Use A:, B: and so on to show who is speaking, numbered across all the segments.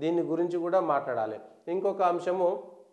A: దీని గురించి కూడా మాట్లాడాలి ఇంకొక అంశము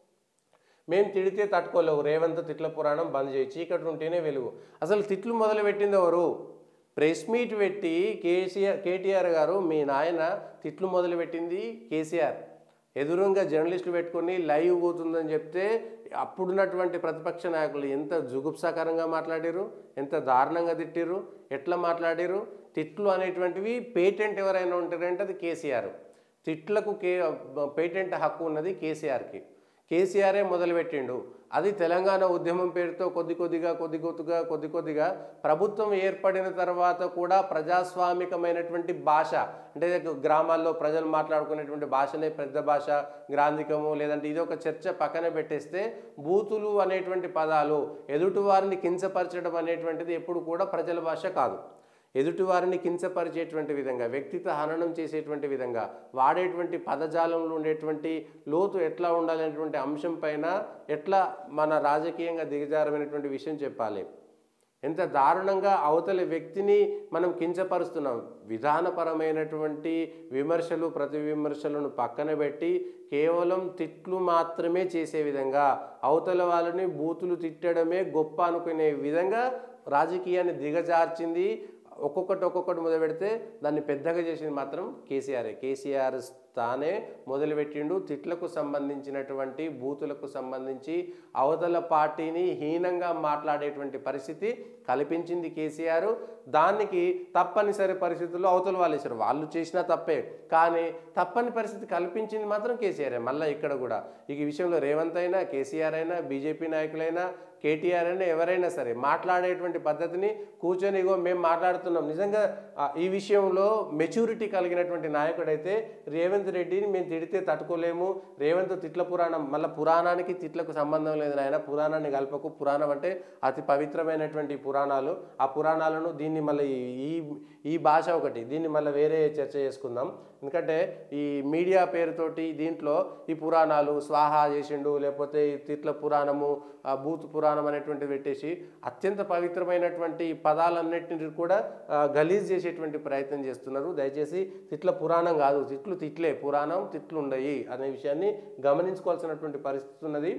A: మేము తిడితే తట్టుకోలేవు రేవంత్ తిట్ల పురాణం బంద్ చేయి చీకటి ఉంటేనే వెలుగు అసలు తిట్లు మొదలు పెట్టింది ఎవరు ప్రెస్ మీట్ పెట్టి కేసీఆర్ కేటీఆర్ గారు మీ నాయన తిట్లు మొదలు పెట్టింది కేసీఆర్ ఎదురుగా జర్నలిస్టులు పెట్టుకొని లైవ్ పోతుందని చెప్తే అప్పుడున్నటువంటి ప్రతిపక్ష నాయకులు ఎంత జుగుప్సాకరంగా మాట్లాడారు ఎంత దారుణంగా తిట్టిరు ఎట్లా మాట్లాడారు తిట్లు అనేటువంటివి పేటెంట్ ఎవరైనా ఉంటారంటే అది కేసీఆర్ తిట్లకు కే పేటెంట్ హక్కు ఉన్నది కేసీఆర్కి కేసీఆరే మొదలుపెట్టిండు అది తెలంగాణ ఉద్యమం పేరుతో కొద్ది కొద్దిగా కొద్ది కొద్దిగా కొద్ది కొద్దిగా ప్రభుత్వం ఏర్పడిన తర్వాత కూడా ప్రజాస్వామికమైనటువంటి భాష అంటే గ్రామాల్లో ప్రజలు మాట్లాడుకునేటువంటి భాషనే పెద్ద భాష గ్రాంధికము లేదంటే ఇది ఒక చర్చ పక్కన పెట్టేస్తే బూతులు అనేటువంటి పదాలు ఎదుటివారిని కించపరచడం అనేటువంటిది ఎప్పుడు కూడా ప్రజల భాష కాదు ఎదుటివారిని కించపరిచేటువంటి విధంగా వ్యక్తిత్వ హననం చేసేటువంటి విధంగా వాడేటువంటి పదజాలంలో ఉండేటువంటి లోతు ఎట్లా ఉండాలనేటువంటి అంశం పైన ఎట్లా మన రాజకీయంగా దిగజారమైనటువంటి విషయం చెప్పాలి ఎంత దారుణంగా అవతలి వ్యక్తిని మనం కించపరుస్తున్నాం విధానపరమైనటువంటి విమర్శలు ప్రతి విమర్శలను పక్కన పెట్టి కేవలం తిట్లు మాత్రమే చేసే విధంగా అవతల వాళ్ళని బూతులు తిట్టడమే గొప్ప అనుకునే విధంగా రాజకీయాన్ని దిగజార్చింది ఒక్కొక్కటి ఒక్కొక్కటి మొదలు పెడితే దాన్ని పెద్దగా చేసింది మాత్రం కేసీఆర్ కేసీఆర్ తానే మొదలుపెట్టిండు తిట్లకు సంబంధించినటువంటి బూతులకు సంబంధించి అవతల పార్టీని హీనంగా మాట్లాడేటువంటి పరిస్థితి కల్పించింది కేసీఆర్ దానికి తప్పనిసరి పరిస్థితుల్లో అవతల వాళ్ళు ఇచ్చారు వాళ్ళు చేసినా తప్పే కానీ తప్పని పరిస్థితి కల్పించింది మాత్రం కేసీఆర్ మళ్ళీ ఇక్కడ కూడా ఈ విషయంలో రేవంత్ అయినా కేసీఆర్ అయినా బీజేపీ నాయకులైనా కేటీఆర్ అయినా ఎవరైనా సరే మాట్లాడేటువంటి పద్ధతిని కూర్చొని ఇగో మేము మాట్లాడుతున్నాం నిజంగా ఆ, ఈ విషయంలో మెచ్యూరిటీ కలిగినటువంటి నాయకుడైతే రేవంత్ రెడ్డిని మేము తిడితే తట్టుకోలేము రేవంత్ తిట్ల పురాణం మళ్ళీ పురాణానికి తిట్లకు సంబంధం లేదు నాయన పురాణాన్ని కలపకు పురాణం అంటే అతి పవిత్రమైనటువంటి పురాణాలు ఆ పురాణాలను దీన్ని మళ్ళీ ఈ ఈ భాష ఒకటి దీన్ని మళ్ళీ వేరే చర్చ చేసుకుందాం ఎందుకంటే ఈ మీడియా పేరుతోటి దీంట్లో ఈ పురాణాలు స్వాహా చేసిండు లేకపోతే ఈ తిట్ల పురాణము ఆ బూత్ పురాణం అనేటువంటిది పెట్టేసి అత్యంత పవిత్రమైనటువంటి పదాలన్నిటిని కూడా ఆ, గలీజ్ చేసేటువంటి ప్రయత్నం చేస్తున్నారు దయచేసి తిట్ల పురాణం కాదు తిట్లు తిట్లే పురాణం తిట్లు ఉండయి అనే విషయాన్ని గమనించుకోవాల్సినటువంటి పరిస్థితి ఉన్నది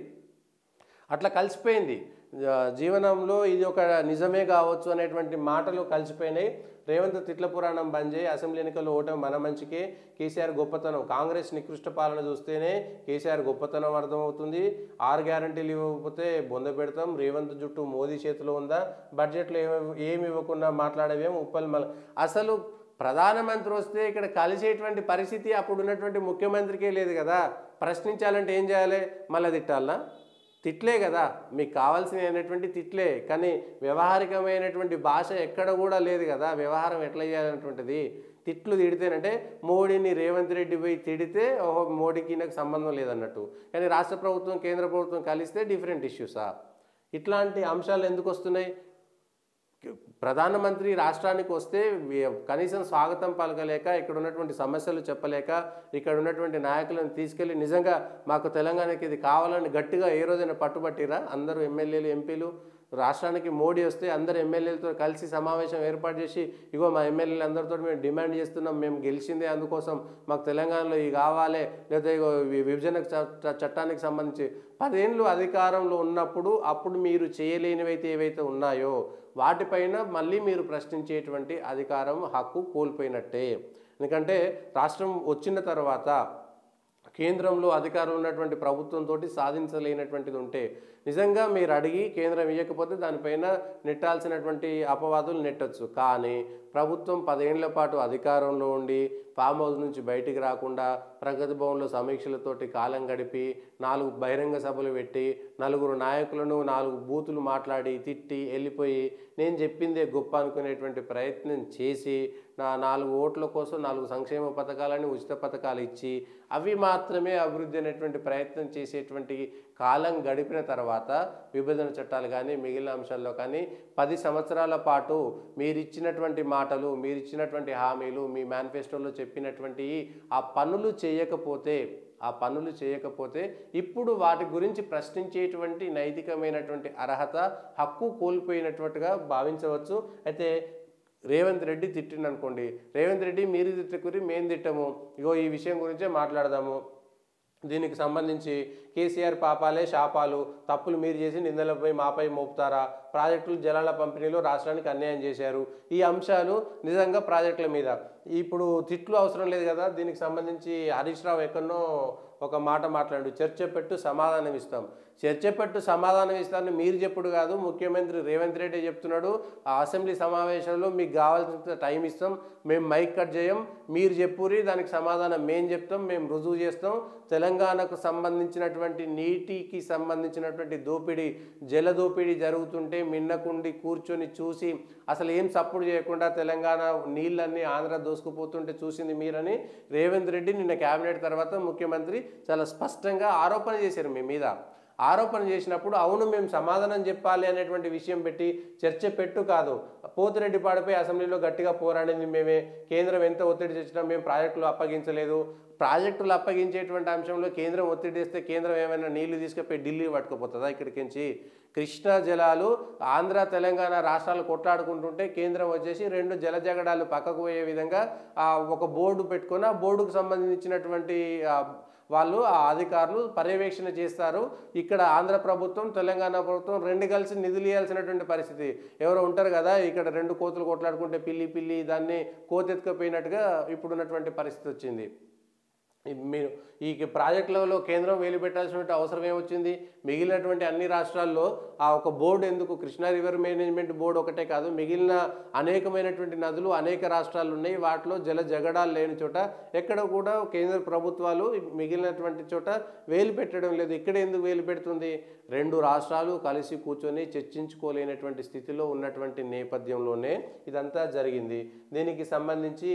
A: అట్లా కలిసిపోయింది ఆ, జీవనంలో ఇది ఒక నిజమే కావచ్చు అనేటువంటి మాటలు కలిసిపోయినాయి రేవంత్ తిట్ల పురాణం బంద్ చేయి అసెంబ్లీ ఎన్నికల్లో ఓటమి మన మంచికే కేసీఆర్ గొప్పతనం కాంగ్రెస్ నికృష్ట పాలన చూస్తేనే కేసీఆర్ గొప్పతనం అర్థమవుతుంది ఆరు గ్యారంటీలు ఇవ్వకపోతే బొంద పెడతాం రేవంత్ జుట్టు మోదీ చేతిలో ఉందా బడ్జెట్లో ఏమి ఏమి ఇవ్వకుండా మాట్లాడవేం ఉప్పల్ మల అసలు ప్రధానమంత్రి వస్తే ఇక్కడ కలిసేటువంటి పరిస్థితి అప్పుడు ఉన్నటువంటి ముఖ్యమంత్రికే లేదు కదా ప్రశ్నించాలంటే ఏం చేయాలి మళ్ళీ తిట్టాలనా తిట్లే కదా మీకు కావాల్సినటువంటి తిట్లే కానీ వ్యవహారికమైనటువంటి భాష ఎక్కడ కూడా లేదు కదా వ్యవహారం ఎట్లా చేయాలన్నటువంటిది తిట్లు తిడితేనంటే మోడీని రేవంత్ రెడ్డి పోయి తిడితే ఓహో మోడీకి నాకు సంబంధం లేదన్నట్టు కానీ రాష్ట్ర ప్రభుత్వం కేంద్ర ప్రభుత్వం కలిస్తే డిఫరెంట్ ఇష్యూసా ఇట్లాంటి అంశాలు ఎందుకు వస్తున్నాయి ప్రధానమంత్రి రాష్ట్రానికి వస్తే వి- కనీసం స్వాగతం పలకలేక ఇక్కడ ఉన్నటువంటి సమస్యలు చెప్పలేక ఇక్కడ ఉన్నటువంటి నాయకులను తీసుకెళ్ళి నిజంగా మాకు తెలంగాణకి ఇది కావాలని గట్టిగా ఏ రోజైనా పట్టుబట్టిరా అందరూ ఎమ్మెల్యేలు ఎంపీలు రాష్ట్రానికి మోడీ వస్తే అందరు ఎమ్మెల్యేలతో కలిసి సమావేశం ఏర్పాటు చేసి ఇగో మా ఎమ్మెల్యేలు అందరితో మేము డిమాండ్ చేస్తున్నాం మేము గెలిచిందే అందుకోసం మాకు తెలంగాణలో ఇవి కావాలి లేదా ఇగో వి- విభజన చట్ట- చట్టానికి సంబంధించి పదేళ్ళు అధికారంలో ఉన్నప్పుడు అప్పుడు మీరు చేయలేనివైతే ఏవైతే ఉన్నాయో వాటిపైన మళ్ళీ మీరు ప్రశ్నించేటువంటి అధికారం హక్కు కోల్పోయినట్టే ఎందుకంటే రాష్ట్రం వచ్చిన తర్వాత కేంద్రంలో అధికారం ఉన్నటువంటి ప్రభుత్వంతో సాధించలేనటువంటిది ఉంటే నిజంగా మీరు అడిగి కేంద్రం ఇవ్వకపోతే దానిపైన నెట్టాల్సినటువంటి అపవాదులు నెట్టొచ్చు కానీ ప్రభుత్వం పదేళ్ల పాటు అధికారంలో ఉండి ఫామ్ హౌస్ నుంచి బయటికి రాకుండా ప్రగతి భవన్లో సమీక్షలతోటి కాలం గడిపి నాలుగు బహిరంగ సభలు పెట్టి నలుగురు నాయకులను నాలుగు బూతులు మాట్లాడి తిట్టి వెళ్ళిపోయి నేను చెప్పిందే గొప్ప అనుకునేటువంటి ప్రయత్నం చేసి నా నాలుగు ఓట్ల కోసం నాలుగు సంక్షేమ పథకాలని ఉచిత పథకాలు ఇచ్చి అవి మాత్రమే అభివృద్ధి అనేటువంటి ప్రయత్నం చేసేటువంటి కాలం గడిపిన తర్వాత విభజన చట్టాలు కానీ మిగిలిన అంశాల్లో కానీ పది సంవత్సరాల పాటు మీరు ఇచ్చినటువంటి మాటలు మీరు ఇచ్చినటువంటి హామీలు మీ మేనిఫెస్టోలో చెప్పినటువంటి ఆ పనులు చేయకపోతే ఆ పనులు చేయకపోతే ఇప్పుడు వాటి గురించి ప్రశ్నించేటువంటి నైతికమైనటువంటి అర్హత హక్కు కోల్పోయినట్టుగా భావించవచ్చు అయితే రేవంత్ రెడ్డి తిట్టిండు అనుకోండి రేవంత్ రెడ్డి మీరు తిట్టకురి మేము తిట్టము ఇగో ఈ విషయం గురించే మాట్లాడదాము దీనికి సంబంధించి కేసీఆర్ పాపాలే శాపాలు తప్పులు మీరు చేసి నిందలపై మాపై మోపుతారా ప్రాజెక్టులు జలాల పంపిణీలో రాష్ట్రానికి అన్యాయం చేశారు ఈ అంశాలు నిజంగా ప్రాజెక్టుల మీద ఇప్పుడు తిట్లు అవసరం లేదు కదా దీనికి సంబంధించి హరీష్ రావు ఎక్కడనో ఒక మాట మాట్లాడు చర్చ పెట్టు సమాధానం ఇస్తాం చర్చ పెట్టు సమాధానం ఇస్తానని మీరు చెప్పుడు కాదు ముఖ్యమంత్రి రేవంత్ రెడ్డి చెప్తున్నాడు ఆ అసెంబ్లీ సమావేశంలో మీకు కావాల్సినంత టైం ఇస్తాం మేము మైక్ కట్ చేయం మీరు చెప్పురి దానికి సమాధానం మేము చెప్తాం మేము రుజువు చేస్తాం తెలంగాణకు సంబంధించినటువంటి నీటికి సంబంధించినటువంటి దోపిడీ జల దోపిడీ జరుగుతుంటే మిన్నకుండి కూర్చొని చూసి అసలు ఏం సప్పుడు చేయకుండా తెలంగాణ నీళ్ళన్నీ ఆంధ్ర దోసుకుపోతుంటే చూసింది మీరని రేవంత్ రెడ్డి నిన్న కేబినెట్ తర్వాత ముఖ్యమంత్రి చాలా స్పష్టంగా ఆరోపణ చేశారు మీ మీద ఆరోపణ చేసినప్పుడు అవును మేము సమాధానం చెప్పాలి అనేటువంటి విషయం పెట్టి చర్చ పెట్టు కాదు పోతిరెడ్డిపాడుపై అసెంబ్లీలో గట్టిగా పోరాడింది మేమే కేంద్రం ఎంత ఒత్తిడి తెచ్చినా మేము ప్రాజెక్టులు అప్పగించలేదు ప్రాజెక్టులు అప్పగించేటువంటి అంశంలో కేంద్రం ఒత్తిడి తెస్తే కేంద్రం ఏమైనా నీళ్లు తీసుకుపోయి ఢిల్లీ పట్టుకుపోతుందా ఇక్కడికి నుంచి కృష్ణా జలాలు ఆంధ్ర తెలంగాణ రాష్ట్రాలు కొట్లాడుకుంటుంటే కేంద్రం వచ్చేసి రెండు జల జగడాలు పక్కకు పోయే విధంగా ఆ, ఒక బోర్డు పెట్టుకొని ఆ బోర్డుకు సంబంధించినటువంటి ఆ, వాళ్ళు ఆ అధికారులు పర్యవేక్షణ చేస్తారు ఇక్కడ ఆంధ్ర ప్రభుత్వం తెలంగాణ ప్రభుత్వం రెండు కలిసి నిధులు ఇవ్వాల్సినటువంటి పరిస్థితి ఎవరో ఉంటారు కదా ఇక్కడ రెండు కోతులు కొట్లాడుకుంటే పిల్లి పిల్లి దాన్ని కోతెత్తుకపోయినట్టుగా ఇప్పుడున్నటువంటి పరిస్థితి వచ్చింది ఈ మీరు ఈ ప్రాజెక్టులలో కేంద్రం వేలు పెట్టాల్సినటువంటి అవసరం ఏమొచ్చింది మిగిలినటువంటి అన్ని రాష్ట్రాల్లో ఆ ఒక బోర్డు ఎందుకు కృష్ణా రివర్ మేనేజ్మెంట్ బోర్డు ఒకటే కాదు మిగిలిన అనేకమైనటువంటి నదులు అనేక రాష్ట్రాలు ఉన్నాయి వాటిలో జల జగడాలు లేని చోట ఎక్కడ కూడా కేంద్ర ప్రభుత్వాలు మిగిలినటువంటి చోట వేలు పెట్టడం లేదు ఇక్కడ ఎందుకు వేలు పెడుతుంది రెండు రాష్ట్రాలు కలిసి కూర్చొని చర్చించుకోలేనటువంటి స్థితిలో ఉన్నటువంటి నేపథ్యంలోనే ఇదంతా జరిగింది దీనికి సంబంధించి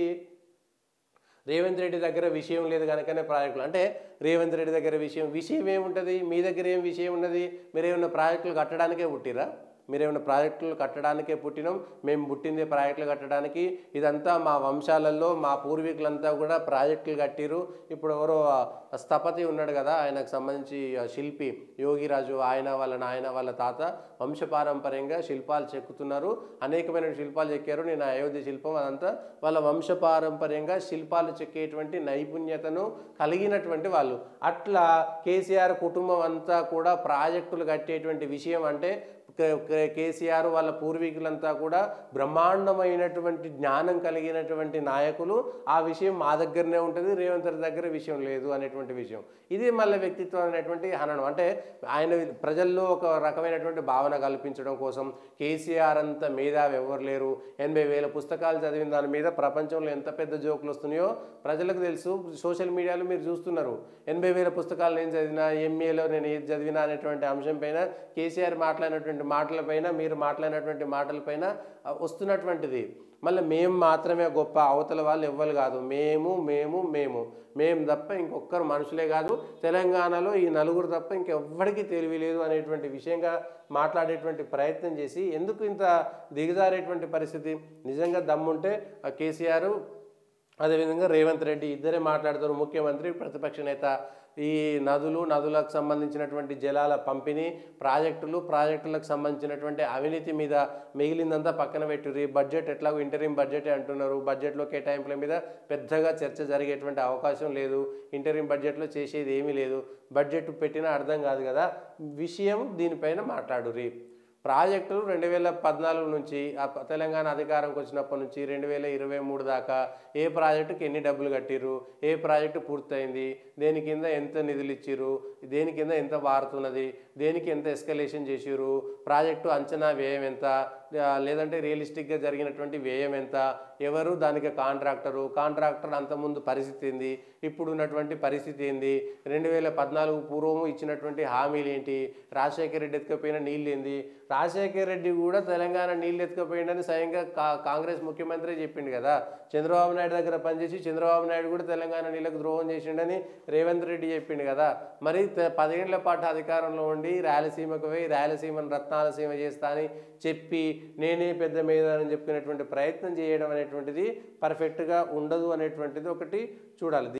A: రేవంత్ రెడ్డి దగ్గర విషయం లేదు కనుకనే ప్రాజెక్టులు అంటే రేవంత్ రెడ్డి దగ్గర విషయం విషయం ఏముంటుంది మీ దగ్గర ఏం విషయం ఉన్నది మీరేమన్నా ప్రాజెక్టులు కట్టడానికే పుట్టిరా మీరేమైనా ప్రాజెక్టులు కట్టడానికే పుట్టినాం మేము పుట్టిందే ప్రాజెక్టులు కట్టడానికి ఇదంతా మా వంశాలలో మా పూర్వీకులంతా కూడా ప్రాజెక్టులు కట్టిరు ఇప్పుడు ఎవరో ఆ స్థపతి ఉన్నాడు కదా ఆయనకు సంబంధించి ఆ శిల్పి యోగిరాజు ఆయన వాళ్ళ నాయన వాళ్ళ తాత వంశపారంపర్యంగా శిల్పాలు చెక్కుతున్నారు అనేకమైన శిల్పాలు చెక్కారు నేను అయోధ్య శిల్పం అదంతా వాళ్ళ వంశపారంపర్యంగా శిల్పాలు చెక్కేటువంటి నైపుణ్యతను కలిగినటువంటి వాళ్ళు అట్లా కేసీఆర్ కుటుంబం అంతా కూడా ప్రాజెక్టులు కట్టేటువంటి విషయం అంటే కే- కే- కేసీఆర్ వాళ్ళ పూర్వీకులంతా కూడా బ్రహ్మాండమైనటువంటి జ్ఞానం కలిగినటువంటి నాయకులు ఆ విషయం మా దగ్గరనే ఉంటుంది రేవంత్ రెడ్డి దగ్గర విషయం లేదు అనేటువంటి విషయం ఇది మళ్ళీ వ్యక్తిత్వం అనేటువంటి హననం అంటే ఆయన ప్రజల్లో ఒక రకమైనటువంటి భావన కల్పించడం కోసం కేసీఆర్ అంత మేధావి ఎవరు లేరు ఎనభై వేల పుస్తకాలు చదివిన దాని మీద ప్రపంచంలో ఎంత పెద్ద జోకులు వస్తున్నాయో ప్రజలకు తెలుసు సోషల్ మీడియాలో మీరు చూస్తున్నారు ఎనభై వేల పుస్తకాలు నేను చదివినా ఎంఏలో నేను ఏది చదివినా అనేటువంటి అంశం పైన కేసీఆర్ మాట్లాడినటువంటి మాటలపైన మీరు మాట్లాడినటువంటి మాటలపైన ఆ, వస్తున్నటువంటిది మళ్ళీ మేము మాత్రమే గొప్ప అవతల వాళ్ళు ఎవ్వరు కాదు మేము మేము మేము మేము తప్ప ఇంకొక్కరు మనుషులే కాదు తెలంగాణలో ఈ నలుగురు తప్ప ఇంకెవ్వడికి తెలివి లేదు అనేటువంటి విషయంగా మాట్లాడేటువంటి ప్రయత్నం చేసి ఎందుకు ఇంత దిగజారేటువంటి పరిస్థితి నిజంగా దమ్ముంటే ఆ కేసీఆర్ అదేవిధంగా రేవంత్ రెడ్డి ఇద్దరే మాట్లాడుతారు ముఖ్యమంత్రి ప్రతిపక్ష నేత ఈ నదులు నదులకు సంబంధించినటువంటి జలాల పంపిణీ ప్రాజెక్టులు ప్రాజెక్టులకు సంబంధించినటువంటి అవినీతి మీద మిగిలిందంతా పక్కన పెట్టుర్రి బడ్జెట్ ఎట్లాగో ఇంటరీం బడ్జెట్ అంటున్నారు బడ్జెట్లో కేటాయింపుల మీద పెద్దగా చర్చ జరిగేటువంటి అవకాశం లేదు ఇంటరీం బడ్జెట్లో చేసేది ఏమీ లేదు బడ్జెట్ పెట్టినా అర్థం కాదు కదా విషయం దీనిపైన మాట్లాడుర్రి ప్రాజెక్టులు రెండు వేల పద్నాలుగు నుంచి ఆ ప- తెలంగాణ అధికారంకి వచ్చినప్పటి నుంచి రెండు వేల ఇరవై మూడు దాకా ఏ ప్రాజెక్టుకి ఎన్ని డబ్బులు కట్టిర్రు ఏ ప్రాజెక్టు పూర్తయింది దేని కింద ఎంత నిధులు ఇచ్చిర్రు దేని కింద ఎంత వారుతున్నది దేనికి ఎంత ఎస్కలేషన్ చేసిర్రు ప్రాజెక్టు అంచనా వ్యయం ఎంత ఆ, లేదంటే రియలిస్టిక్గా జరిగినటువంటి వ్యయం ఎంత ఎవరు దానికి కాంట్రాక్టరు కాంట్రాక్టర్ అంతకుముందు పరిస్థితి ఏంది ఇప్పుడు ఉన్నటువంటి పరిస్థితి ఏంది రెండు వేల పద్నాలుగు పూర్వము ఇచ్చినటువంటి హామీలు ఏంటి రాజశేఖర రెడ్డి ఎత్తుకపోయిన నీళ్ళు ఏంది రాజశేఖర రెడ్డి కూడా తెలంగాణ నీళ్ళు ఎత్తుకపోయిందని స్వయంగా కా- కాంగ్రెస్ ముఖ్యమంత్రి చెప్పిండు కదా చంద్రబాబు నాయుడు దగ్గర పనిచేసి చంద్రబాబు నాయుడు కూడా తెలంగాణ నీళ్ళకు ద్రోహం చేసిండని రేవంత్ రెడ్డి చెప్పిండు కదా మరి తె- పదేళ్ల పాటు అధికారంలో ఉండి రాయలసీమకు పోయి రాయలసీమను రత్నాలసీమ చేస్తా అని చెప్పి నేనే పెద్ద మీద అని చెప్పుకునేటువంటి ప్రయత్నం చేయడం అనేటువంటిది పర్ఫెక్ట్గా ఉండదు అనేటువంటిది ఒకటి చూడాలి